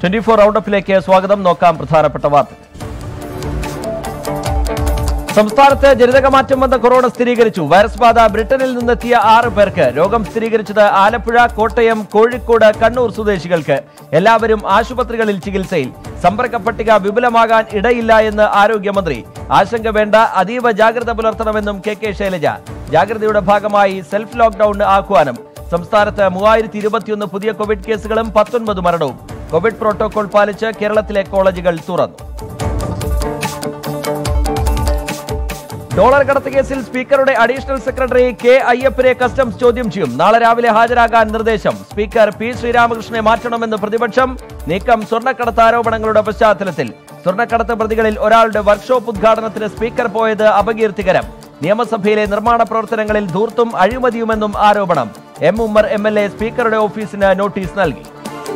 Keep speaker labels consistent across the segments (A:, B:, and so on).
A: twenty four റൗണ്ടപ്പിലേക്ക് സ്വാഗതം നോക്കാം പ്രധാനപ്പെട്ട വാർത്തകൾ സംസ്ഥാനത്ത് ജനിതകമാറ്റം വന്ന കൊറോണ സ്ഥിരീകരിച്ചു വൈറസ് ബാധ ബ്രിട്ടനിൽ നിന്നെത്തിയ ആറ് പേർക്ക് രോഗം സ്ഥിരീകരിച്ചത് ആലപ്പുഴ കോട്ടയം കോഴിക്കോട് കണ്ണൂർ സ്വദേശികൾക്ക് എല്ലാവരും ആശുപത്രികളിൽ ചികിത്സയിൽ സമ്പർക്ക പട്ടിക വിപുലമാകാൻ ഇടയില്ല എന്ന് ആരോഗ്യമന്ത്രി ആശങ്ക വേണ്ട അതീവ ജാഗ്രത പുലർത്തണമെന്നും കെ കെ ശൈലജ ജാഗ്രതയുടെ ഭാഗമായി സെൽഫ് ലോക്ഡൌൺ ആഹ്വാനം സംസ്ഥാനത്ത് മൂവായിരത്തി ഇരുപത്തിയൊന്ന് പുതിയ കോവിഡ് കേസുകളും പത്തൊൻപത് മരണവും കോവിഡ് പ്രോട്ടോകോൾ പാലിച്ച് കേരളത്തിലെ കോളേജുകൾ തുറന്നു ഡോളർ കടത്ത് കേസിൽ സ്പീക്കറുടെ അഡീഷണൽ സെക്രട്ടറി കെ അയ്യപ്പനെ കസ്റ്റംസ് ചോദ്യം ചെയ്യും നാളെ രാവിലെ ഹാജരാകാൻ നിർദ്ദേശം സ്പീക്കർ പി ശ്രീരാമകൃഷ്ണനെ മാറ്റണമെന്ന് പ്രതിപക്ഷം നീക്കം സ്വർണ്ണക്കടത്ത് ആരോപണങ്ങളുടെ പശ്ചാത്തലത്തിൽ സ്വർണ്ണക്കടത്ത് പ്രതികളിൽ ഒരാളുടെ വർക്ക്ഷോപ്പ് ഉദ്ഘാടനത്തിന് സ്പീക്കർ പോയത് അപകീർത്തികരം നിയമസഭയിലെ നിർമ്മാണ പ്രവർത്തനങ്ങളിൽ ധൂർത്തും അഴിമതിയുമെന്നും ആരോപണം M Ummer M L A സ്പീക്കറുടെ ഓഫീസിന് നോട്ടീസ് നൽകി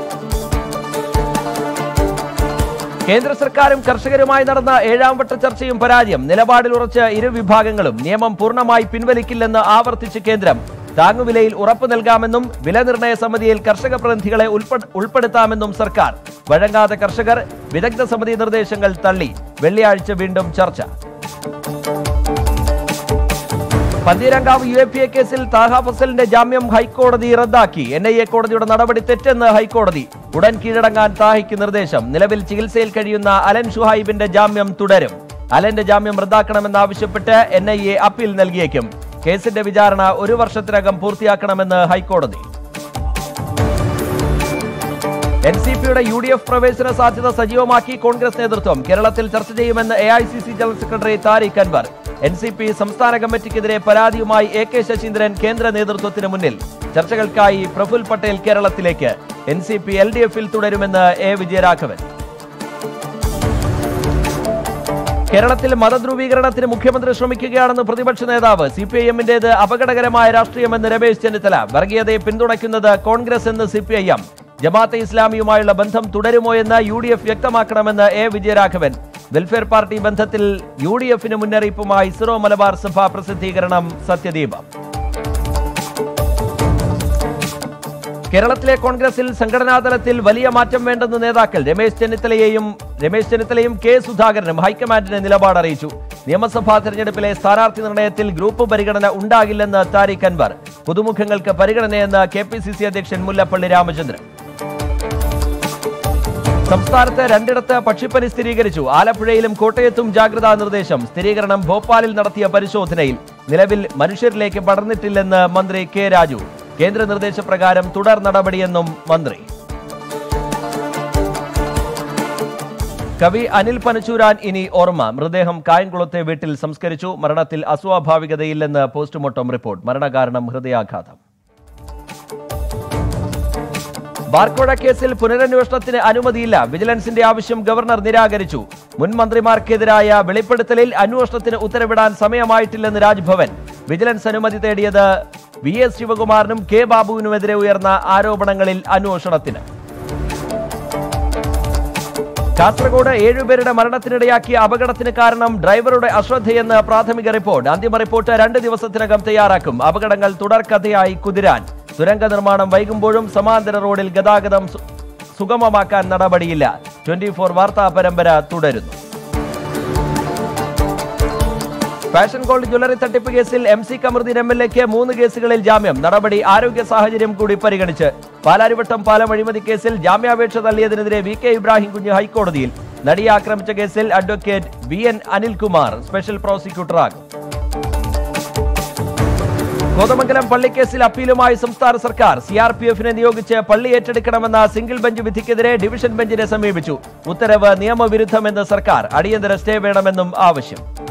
A: കേന്ദ്ര സർക്കാരും കർഷകരുമായി നടന്ന ഏഴാം വട്ട ചർച്ചയും പരാജയം നിലപാടിൽ ഉറച്ച ഇരു വിഭാഗങ്ങളും നിയമം പൂർണ്ണമായി പിൻവലിക്കില്ലെന്ന് ആവർത്തിച്ച് കേന്ദ്രം താങ്ങുവിലയിൽ ഉറപ്പു നൽകാമെന്നും വില നിർണയ സമിതിയിൽ കർഷക പ്രതിനിധികളെ ഉൾപ്പെ- ഉൾപ്പെടുത്താമെന്നും സർക്കാർ വഴങ്ങാതെ കർഷകർ വിദഗ്ധ സമിതി നിർദ്ദേശങ്ങൾ തള്ളി വെള്ളിയാഴ്ച വീണ്ടും ചർച്ച Pantheerankavu U A P A കേസിൽ താഹ ഫസലിന്റെ ജാമ്യം ഹൈക്കോടതി റദ്ദാക്കി എൻ ഐ എ കോടതിയുടെ നടപടി തെറ്റെന്ന് ഹൈക്കോടതി ഉടൻ കീഴടങ്ങാൻ താഹയ്ക്ക് നിർദ്ദേശം നിലവിൽ ചികിത്സയിൽ കഴിയുന്ന അലൻ ഷുഹൈബിന്റെ ജാമ്യം തുടരും അലന്റെ ജാമ്യം റദ്ദാക്കണമെന്നാവശ്യപ്പെട്ട് എൻ ഐ എ അപ്പീൽ നൽകിയേക്കും കേസിന്റെ വിചാരണ ഒരു വർഷത്തിനകം പൂർത്തിയാക്കണമെന്ന് ഹൈക്കോടതി എൻ സി പിയുടെ യു ഡി എഫ് പ്രവേശന സാധ്യത സജീവമാക്കി കോൺഗ്രസ് നേതൃത്വം കേരളത്തിൽ ചർച്ച ചെയ്യുമെന്ന് A I C C general secretary Tariq Anwar N C P സംസ്ഥാന കമ്മിറ്റിക്കെതിരെ പരാതിയുമായി എ കെ ശശീന്ദ്രൻ കേന്ദ്ര നേതൃത്വത്തിന് മുന്നിൽ ചർച്ചകൾക്കായി പ്രഫുൽ പട്ടേൽ കേരളത്തിലേക്ക് N C P L D എഫിൽ തുടരുമെന്ന് എ വിജയരാഘവൻ കേരളത്തിൽ മതധ്രുവീകരണത്തിന് മുഖ്യമന്ത്രി ശ്രമിക്കുകയാണെന്ന് പ്രതിപക്ഷ നേതാവ് സി പി ഐ എമ്മിന്റേത് അപകടകരമായ രാഷ്ട്രീയമെന്ന് രമേശ് ചെന്നിത്തല വർഗീയതയെ പിന്തുണയ്ക്കുന്നത് കോൺഗ്രസ് എന്ന് സി പി ഐ എം ജമാഅത്തെ ഇസ്ലാമിയുമായുള്ള ബന്ധം തുടരുമോ എന്ന് യു ഡി എഫ് വ്യക്തമാക്കണമെന്ന് എ വിജയരാഘവൻ വെൽഫെയർ പാർട്ടി ബന്ധത്തിൽ യു ഡി എഫിന് മുന്നറിയിപ്പുമായി സിറോ മലബാർ സഭ പ്രസിദ്ധീകരണം സത്യദീപം കേരളത്തിലെ കോൺഗ്രസിൽ സംഘടനാതലത്തിൽ വലിയ മാറ്റം വേണ്ടെന്ന് നേതാക്കൾ രമേശ് ചെന്നിത്തലയെയും രമേശ് ചെന്നിത്തലയും കെ സുധാകരനും ഹൈക്കമാൻഡിന് നിലപാട് അറിയിച്ചു നിയമസഭാ തെരഞ്ഞെടുപ്പിലെ സ്ഥാനാർത്ഥി നിർണയത്തിൽ ഗ്രൂപ്പ് പരിഗണന ഉണ്ടാകില്ലെന്ന് താരിഖ് അൻവർ പുതുമുഖങ്ങൾക്ക് പരിഗണനയെന്ന് കെ പി സി സി അധ്യക്ഷൻ മുല്ലപ്പള്ളി രാമചന്ദ്രൻ സംസ്ഥാനത്ത് രണ്ടിടത്ത് പക്ഷിപ്പനി സ്ഥിരീകരിച്ചു ആലപ്പുഴയിലും കോട്ടയത്തും ജാഗ്രതാ നിർദ്ദേശം സ്ഥിരീകരണം ഭോപ്പാലിൽ നടത്തിയ പരിശോധനയിൽ നിലവിൽ മനുഷ്യരിലേക്ക് പടർന്നിട്ടില്ലെന്ന് മന്ത്രി കെ രാജു കേന്ദ്ര നിർദ്ദേശപ്രകാരം തുടർ നടപടിയെന്നും മന്ത്രി കവി അനിൽ പനച്ചൂരാൻ ഇനി ഓർമ്മ മൃതദേഹം കായംകുളത്തെ വീട്ടിൽ സംസ്കരിച്ചു മരണത്തിൽ അസ്വാഭാവികതയില്ലെന്ന് പോസ്റ്റ്മോർട്ടം റിപ്പോർട്ട് മരണകാരണം ഹൃദയാഘാതം ബാർക്കോഴ കേസിൽ പുനരന്വേഷണത്തിന് അനുമതിയില്ല വിജിലൻസിന്റെ ആവശ്യം ഗവർണർ നിരാകരിച്ചു മുൻ മന്ത്രിമാർക്കെതിരായ വെളിപ്പെടുത്തലിൽ അന്വേഷണത്തിന് ഉത്തരവിടാൻ സമയമായിട്ടില്ലെന്ന് രാജ്ഭവൻ വിജിലൻസ് അനുമതി തേടിയത് വി എസ് ശിവകുമാറിനും കെ ബാബുവിനുമെതിരെ ഉയർന്ന ആരോപണങ്ങളിൽ അന്വേഷണത്തിന് കാസർഗോഡ് ഏഴുപേരുടെ മരണത്തിനിടയാക്കിയ അപകടത്തിന് കാരണം ഡ്രൈവറുടെ അശ്രദ്ധയെന്ന് പ്രാഥമിക റിപ്പോർട്ട് അന്തിമ റിപ്പോർട്ട് രണ്ട് ദിവസത്തിനകം തയ്യാറാക്കും അപകടങ്ങൾ തുടർക്കഥയായി കുതിരാൻ തുരങ്ക നിർമ്മാണം വൈകുമ്പോഴും സമാന്തര റോഡിൽ ഗതാഗതം സു- സുഗമമാക്കാൻ നടപടിയില്ല ട്വന്റി ഫോർ വാർത്താ പരമ്പര തുടരുന്നു ഫാഷൻ ഗോൾഡ് ജ്വല്ലറി തട്ടിപ്പ് കേസിൽ M C Kamaruddin M L എക്ക് മൂന്ന് കേസുകളിൽ ജാമ്യം നടപടി ആരോഗ്യ സാഹചര്യം കൂടി പരിഗണിച്ച് പാലാരിവട്ടം പാലം അഴിമതി കേസിൽ ജാമ്യാപേക്ഷ തള്ളിയതിനെതിരെ വി കെ ഇബ്രാഹിം കുഞ്ഞ് ഹൈക്കോടതിയിൽ നടിയെ ആക്രമിച്ച കേസിൽ advocate V N Anilkumar special പ്രോസിക്യൂട്ടറാകും കോതമംഗലം പള്ളിക്കേസിൽ അപ്പീലുമായി സംസ്ഥാന സർക്കാർ സി ആർ പി എഫിനെ നിയോഗിച്ച് പള്ളി ഏറ്റെടുക്കണമെന്ന സിംഗിൾ ബെഞ്ച് വിധിക്കെതിരെ ഡിവിഷൻ ബെഞ്ചിനെ സമീപിച്ചു ഉത്തരവ് നിയമവിരുദ്ധമെന്ന് സർക്കാർ അടിയന്തര സ്റ്റേ വേണമെന്നും ആവശ്യം